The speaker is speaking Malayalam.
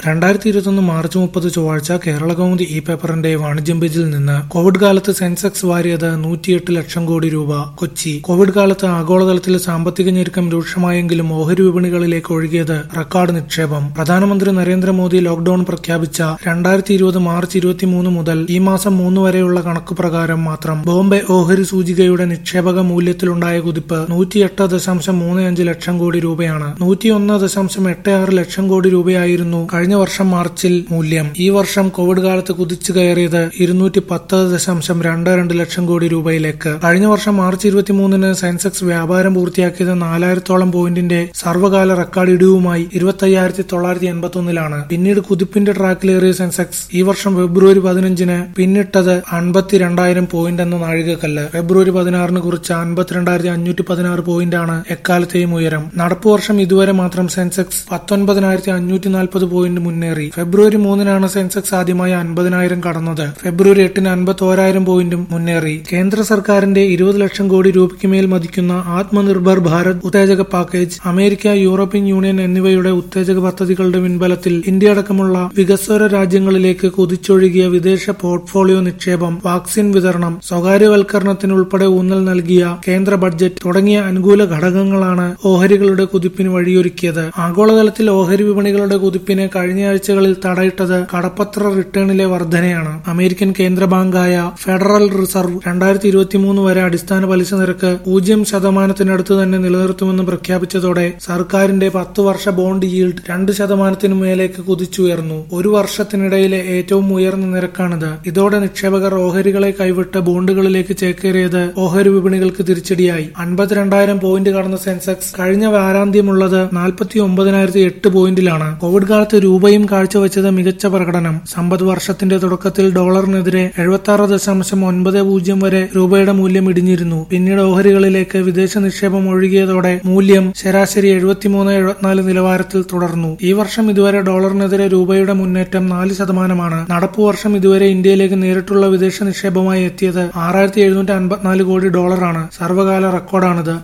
രണ്ടായിരത്തി ഇരുപത്തൊന്ന് മാർച്ച് മുപ്പത് ചൊവ്വാഴ്ച കേരള കൗമുദി ഇ പേപ്പറിന്റെ വാണിജ്യം പേജിൽ നിന്ന് കോവിഡ് കാലത്ത് സെൻസെക്സ് വാരിയത് നൂറ്റിയെട്ട് ലക്ഷം കോടി രൂപ കൊച്ചി കോവിഡ് കാലത്ത് ആഗോളതലത്തിൽ സാമ്പത്തിക ഞെരുക്കം രൂക്ഷമായെങ്കിലും ഓഹരി വിപണികളിലേക്ക് ഒഴുകിയത് റെക്കോർഡ് നിക്ഷേപം പ്രധാനമന്ത്രി നരേന്ദ്രമോദി ലോക്ഡൌൺ പ്രഖ്യാപിച്ച രണ്ടായിരത്തി ഇരുപത് മാർച്ച് ഇരുപത്തിമൂന്ന് മുതൽ ഈ മാസം മൂന്ന് വരെയുള്ള കണക്ക് പ്രകാരം മാത്രം ബോംബെ ഓഹരി സൂചികയുടെ നിക്ഷേപക മൂല്യത്തിലുണ്ടായ കുതിപ്പ് നൂറ്റിയെട്ട് ദശാംശം മൂന്ന് അഞ്ച് ലക്ഷം കോടി രൂപയാണ് നൂറ്റിയൊന്ന് ദശാംശം എട്ട് ആറ് ലക്ഷം കോടി രൂപയായിരുന്നു കഴിഞ്ഞ വർഷം മാർച്ചിൽ മൂല്യം ഈ വർഷം കോവിഡ് കാലത്ത് കുതിച്ചു കയറിയത് ഇരുന്നൂറ്റി പത്ത് ദശാംശം രണ്ട് രണ്ട് ലക്ഷം കോടി രൂപയിലേക്ക് കഴിഞ്ഞ വർഷം മാർച്ച് ഇരുപത്തിമൂന്നിന് സെൻസെക്സ് വ്യാപാരം പൂർത്തിയാക്കിയത് നാലായിരത്തോളം പോയിന്റിന്റെ സർവ്വകാല റെക്കോർഡ് ഇടിവുമായി ഇരുപത്തയ്യായിരത്തി തൊള്ളായിരത്തി എൺപത്തി ഒന്നിലാണ് പിന്നീട് കുതിപ്പിന്റെ ട്രാക്കിലേറിയ സെൻസെക്സ് ഈ വർഷം ഫെബ്രുവരി പതിനഞ്ചിന് പിന്നിട്ടത് അൻപത്തിരണ്ടായിരം പോയിന്റ് എന്ന നാഴികക്കല്ല് ഫെബ്രുവരി പതിനാറിന് കുറിച്ച അൻപത്തിരണ്ടായിരത്തി അഞ്ഞൂറ്റി പതിനാറ് പോയിന്റാണ് എക്കാലത്തെയും ഉയരം നടപ്പു വർഷം ഇതുവരെ മാത്രം സെൻസെക്സ് പത്തൊൻപതിനായിരത്തി അഞ്ഞൂറ്റി നാൽപ്പത് പോയിന്റ് മുന്നേറി ഫെബ്രുവരി മൂന്നിനാണ് സെൻസെക്സ് ആദ്യമായി അൻപതിനായിരം കടന്നത് ഫെബ്രുവരി എട്ടിന് അൻപത്തോരായിരം പോയിന്റും മുന്നേറി കേന്ദ്ര സർക്കാരിന്റെ ഇരുപത് ലക്ഷം കോടി രൂപയ്ക്ക് മേൽ മതിക്കുന്ന ആത്മനിർഭർ ഭാരത് ഉത്തേജക പാക്കേജ് അമേരിക്ക യൂറോപ്യൻ യൂണിയൻ എന്നിവയുടെ ഉത്തേജക പദ്ധതികളുടെ പിൻബലത്തിൽ ഇന്ത്യ അടക്കമുള്ള വികസ്വര രാജ്യങ്ങളിലേക്ക് കുതിച്ചൊഴുകിയ വിദേശ പോർട്ട്ഫോളിയോ നിക്ഷേപം വാക്സിൻ വിതരണം സ്വകാര്യവൽക്കരണത്തിനുൾപ്പെടെ ഊന്നൽ നൽകിയ കേന്ദ്ര ബഡ്ജറ്റ് തുടങ്ങിയ അനുകൂല ഘടകങ്ങളാണ് ഓഹരികളുടെ കുതിപ്പിന് വഴിയൊരുക്കിയത് ആഗോളതലത്തിൽ ഓഹരി വിപണികളുടെ കുതിപ്പിന് കഴിഞ്ഞയാഴ്ചകളിൽ തടയിട്ടത് കടപ്പത്ര റിട്ടേണിലെ വർധനയാണ് അമേരിക്കൻ കേന്ദ്ര ബാങ്കായ ഫെഡറൽ റിസർവ് രണ്ടായിരത്തി ഇരുപത്തിമൂന്ന് വരെ അടിസ്ഥാന പലിശ നിരക്ക് പൂജ്യം ശതമാനത്തിനടുത്ത് തന്നെ നിലനിർത്തുമെന്ന് പ്രഖ്യാപിച്ചതോടെ സർക്കാരിന്റെ പത്ത് വർഷ ബോണ്ട് ഈൽഡ് രണ്ട് ശതമാനത്തിനു മേലേക്ക് കുതിച്ചുയർന്നു ഒരു വർഷത്തിനിടയിലെ ഏറ്റവും ഉയർന്ന നിരക്കാണിത് ഇതോടെ നിക്ഷേപകർ ഓഹരികളെ കൈവിട്ട് ബോണ്ടുകളിലേക്ക് ചേക്കേറിയത് ഓഹരി വിപണികൾക്ക് തിരിച്ചടിയായി അൻപത്തിരണ്ടായിരം പോയിന്റ് കടന്ന സെൻസെക്സ് കഴിഞ്ഞ വാരാന്ത്യമുള്ളത് നാൽപ്പത്തി ഒമ്പതിനായിരത്തി എട്ട് പോയിന്റിലാണ് കോവിഡ് കാലത്ത് രൂപയും കാഴ്ചവെച്ചത് മികച്ച പ്രകടനം സമ്പദ് വർഷത്തിന്റെ തുടക്കത്തിൽ ഡോളറിനെതിരെ എഴുപത്തി ആറ് ദശാംശം ഒൻപത് പൂജ്യം വരെ രൂപയുടെ മൂല്യം ഇടിഞ്ഞിരുന്നു പിന്നീട് ഓഹരികളിലേക്ക് വിദേശ നിക്ഷേപം ഒഴുകിയതോടെ മൂല്യം ശരാശരി എഴുപത്തിമൂന്ന് എഴുപത്തിനാല് നിലവാരത്തിൽ തുടർന്നു ഈ വർഷം ഇതുവരെ ഡോളറിനെതിരെ രൂപയുടെ മുന്നേറ്റം നാല് ശതമാനമാണ് നടപ്പു വർഷം ഇതുവരെ ഇന്ത്യയിലേക്ക് നേരിട്ടുള്ള വിദേശ നിക്ഷേപമായി എത്തിയത് ആറായിരത്തി എഴുന്നൂറ്റി അൻപത്തിനാല് കോടി ഡോളറാണ് സർവകാല റെക്കോർഡാണിത്